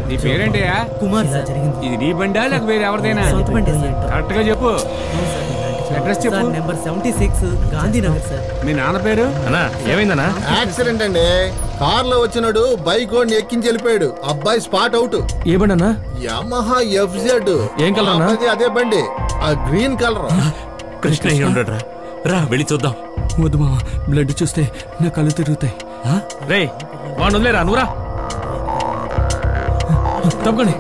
నీ పేరేంటయ్యా కుమార్ సార్ ఇది నీ బండా లేక వేరే ఎవరిదైనా సొంత బండి సార్ కరెక్ట్ గా చెప్పు అడ్రస్ చెప్పు sir number seventy six Gandhinagar sir మీ నాన్న పేరు అన్నా ఏమైందన్నా యాక్సిడెంట్ అండి కార్ లో వచ్చినాడు బైక్ వాడిని ఎక్కించి వెళ్ళిపోయాడు అబ్బాయి స్పాట్ అవుట్ ఏ బండి అన్నా యమహా ఎఫ్జెడ్ ఏం colour అన్నా? అదే బండి ఆ గ్రీన్ కలర్ కృష్ణ అయ్యి ఉండడురా రా వెళ్ళి చూద్దాం వద్దు మామ బ్లడ్ చూస్తే నా కళ్ళు తిరుగుతాయి రే వాడు వదిలేరా నువ్వురా తప్పకండి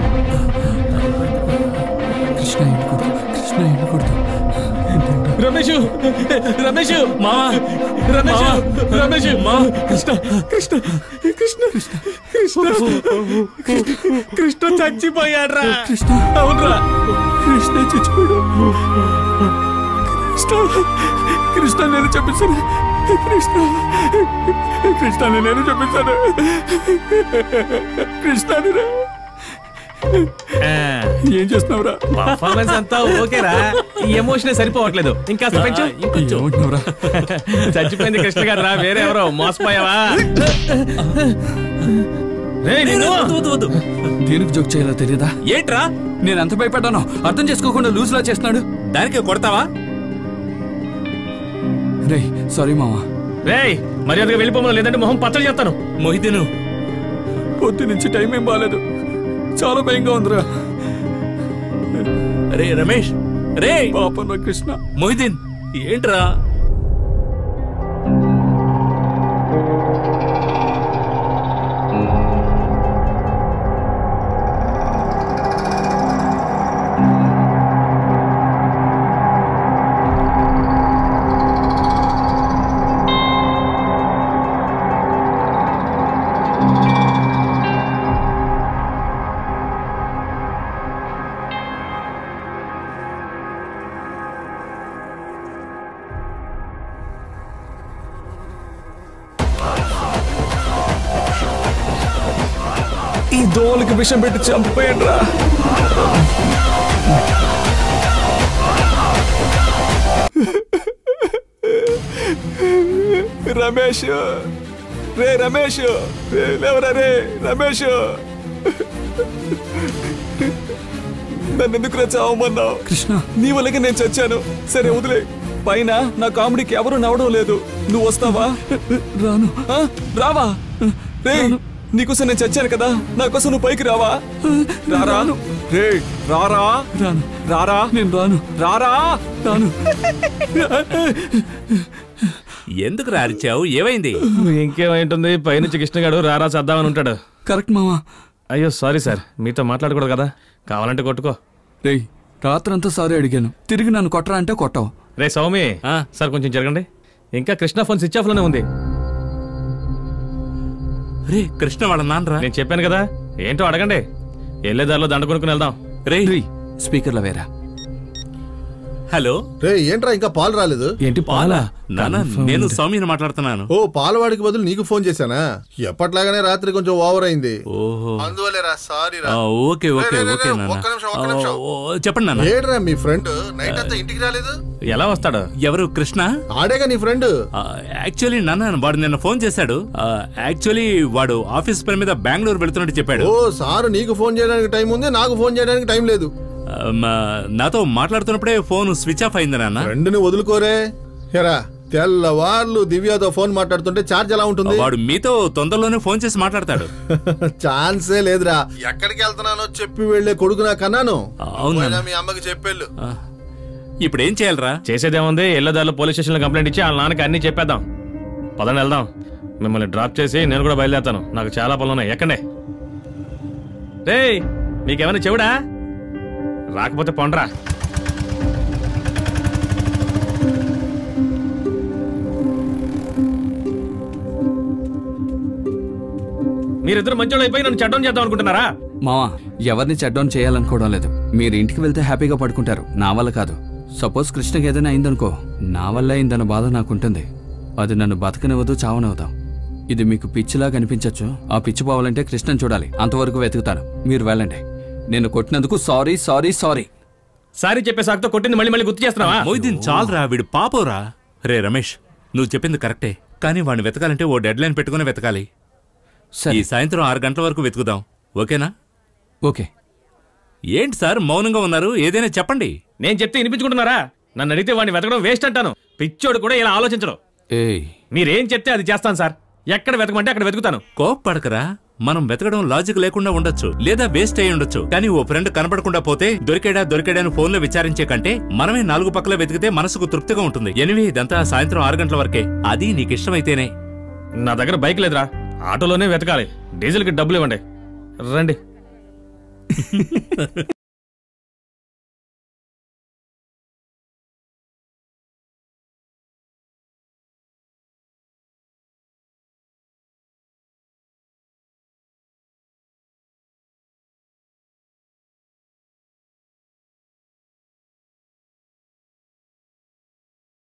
కృష్ణ ఎండకూడదు కృష్ణ ఎండకూడదు రమేష్ రమేష్ మా రమేష్ మావా. రమేష్ మా కృష్ణ కృష్ణ కృష్ణ కృష్ణ కృష్ణ చచ్చిపోయాడ్రా కృష్ణ అవునరా కృష్ణ చచ్చిపోయాడు కృష్ణ కృష్ణ నేను చంపేశాను కృష్ణ కృష్ణ నేను చంపేశాను కృష్ణ ఏం చేస్తున్నావురా పర్ఫార్మెన్స్ అంతా ఓకేరా ఈ ఎమోషన్ సరిపోవట్లేదు ఇంకా పెంచు ఏమంటున్నావురా చచ్చిపోయింది కృష్ణ గారు రా వేరే ఎవరో మోసపోయావా రేయ్, నిన్ను! వద్దు, వద్దు, వద్దు. దేనికి జోక్ చేయాలో తెలియదా ఏంట్రా నేను ఎంత భయపడ్డానో అర్థం చేసుకోకుండా లూజ్ లా చేస్తున్నాడు దానికే కొడతావా రే సారీ మామా రేయ్ మర్యాదగా వెళ్ళిపోమను లేదంటే మొహం పచ్చడి చేస్తాను మొహిదీను పొద్దు నుంచి టైం ఏం బాగాలేదు చాలా భయంగా ఉందిరా రే రమేష్ రే పాపం నా కృష్ణ మొహిదీన్ ఏంట్రా ఈ దోవలకి విషం పెట్టి చంపేయండి రా రమేష్ రే రమేష్ రే లేవరా రే రమేష్ నన్ను ఎందుకు చావమన్నావు కృష్ణ నీ వల్లకే నేను చచ్చాను సరే వదిలే పైన నా కామెడీకి ఎవరు నవ్వడం లేదు నువ్వు వస్తావా రాను రావా రే నీకోసం నేను చచ్చాను కదా నా కోసం నువ్వు పైకి రావా రారా రే రారా రాను రారా నేను రాను రారా రాను ఎందుకు రారిచావు ఏమైంది ఇంకేమైంటుంది పైనుంచి కృష్ణ గారు రారా చేద్దామని ఉంటాడు కరెక్ట్ మామా అయ్యో సారీ సార్ మీతో మాట్లాడకూడదు కదా కావాలంటే కొట్టుకో రేయ్ రాత్రంతా సారీ అడిగాను తిరిగి నన్ను కొట్టరా అంటే కొట్టావు రే సౌమి ఆ. సార్ కొంచెం జరగండి ఇంకా కృష్ణ ఫోన్ స్విచ్ ఆఫ్ లోనే ఉంది రే కృష్ణ వాళ్ళ నాన్నరా నేను చెప్పాను కదా ఏంటో అడగండి వెళ్ళేదారిలో దండ కొనుక్కుని వెళ్దాం రే రేయ్ స్పీకర్లో వేరా హలో రే ఏంట్రా ఇంకా పాలు రాలేదు ఏంటి పాలా నాన్న నేను సౌమ్యని మాట్లాడుతున్నాను ఓ పాలవాడికి బదులు నీకు ఫోన్ చేశానా ఎప్పట్లాగానే రాత్రి కొంచెం ఓవర్ అయింది ఓహో అందువల్లేరా సారీ రా ఆ, ఓకే ఓకే రే, రే, ఓకే రే, నాన్న ఒక్క నిమిషం, ఒక్క నిమిషం. ఓ, ఓ, చెప్పండి నాన్న ఏడ్రా మీ ఫ్రెండ్ నైట్ అంతా ఇంటికి రాలేదు ఎలా వస్తాడు ఎవరు కృష్ణ ఆడేగా నీ ఫ్రెండ్ ఆ, యాక్చువల్లీ నాన్న వాడు నిన్న ఫోన్ చేశాడు ఆ, యాక్చువల్లీ వాడు ఆఫీస్ పని మీద బెంగళూరు వెళ్తున్నట్టు చెప్పాడు ఓ సారు నీకు ఫోన్ చేయడానికి టైం ఉంది నాకు ఫోన్ చేయడానికి టైం లేదు ఆ, మా- నాతో మాట్లాడుతున్నప్పుడే ఫోన్ స్విచ్ ఆఫ్ అయింది నాన్న ఫ్రెండ్ని వదులుకోరే ఎరా తెల్లవార్లు దివ్యతో ఫోన్ మాట్లాడుతుంటే ఛార్జ్ ఎలా ఉంటుంది వాడు మీతో తొందరలోనే ఫోన్ చేసి మాట్లాడతాడు ఛాన్సే లేదురా ఎక్కడికి వెళ్తున్నానో చెప్పి వెళ్లే కొడుకు నా కన్నాను అవునా? నువ్వైనా మీ అమ్మకి చెప్పెళ్ళు ఆ, ఇప్పుడు ఏం చేయాలరా చేసేదేముంది వెళ్ళేదారిలో పోలీస్ స్టేషన్లో కంప్లైంట్ ఇచ్చి వాళ్ళ నాన్నకి అన్ని చెప్పేద్దాం పదండి వెళ్దాం మిమ్మల్ని డ్రాప్ చేసి నేను కూడా బయలుదేరుతాను నాకు చాలా పనులు ఉన్నాయి ఎక్కండి రే మీకేమైనా చెవుడా రాకపోతే పొండ్రా మీరిద్దరు మంచోళ్ళు అయిపోయి నన్ను చట్టం చేద్దాం అనుకుంటున్నారా మావా ఎవరిని చెడ్డౌన్ చేయాలనుకోవడం లేదు మీరు ఇంటికి వెళ్తే హ్యాపీగా పడుకుంటారు నా వల్ల కాదు సపోజ్ కృష్ణకి ఏదైనా అయిందనుకో నా వల్ల అయిందన్న బాధ నాకుంటుంది అది నన్ను బతకనివ్వదు చావనివ్వదాం ఇది మీకు పిచ్చిలా కనిపించచ్చు ఆ పిచ్చి పోవాలంటే కృష్ణని చూడాలి అంతవరకు వెతుకుతాను మీరు వెళ్ళండి నేను కొట్టినందుకు సారీ సారీ సారీ సారీ చెప్పే సాకుతో కొట్టింది మళ్ళీ మళ్ళీ గుర్తు చేస్తున్నావా మొయిదీన్ చాలరా వీడు పాపోరా రే రమేష్ నువ్వు చెప్పింది కరెక్టే కానీ వాడిని వెతకాలంటే ఓ డెడ్ లైన్ పెట్టుకుని వెతకాలి సరే ఈ సాయంత్రం ఆరు గంటల వరకు వెతుకుదాం ఓకేనా ఓకే ఏంటి సార్ మౌనంగా ఉన్నారు ఏదైనా చెప్పండి నేను చెప్తే వినిపించుకుంటున్నారా నన్ను అడిగితే వాడిని వెతకడం వేస్ట్ అంటాను పిచ్చోడు కూడా ఇలా ఆలోచించడం ఏయ్ మీరేం చెప్తే అది చేస్తాను సార్ ఎక్కడ వెతకమంటే అక్కడ వెతుకుతాను కోప్పడకరా మనం వెతకడం లాజిక్ లేకుండా ఉండొచ్చు లేదా వేస్ట్ అయి ఉండొచ్చు కానీ ఓ ఫ్రెండ్ కనపడకుండా పోతే దొరికాడా దొరికాడా అని ఫోన్లో విచారించే కంటే మనమే నాలుగు పక్కల వెతికితే మనసుకు తృప్తిగా ఉంటుంది ఎనివే ఇదంతా సాయంత్రం ఆరు గంటల వరకే అది నీకు ఇష్టమైతేనే నా దగ్గర బైక్ లేదురా ఆటోలోనే వెతకాలి డీజిల్కి డబ్బులు ఇవ్వండి రండి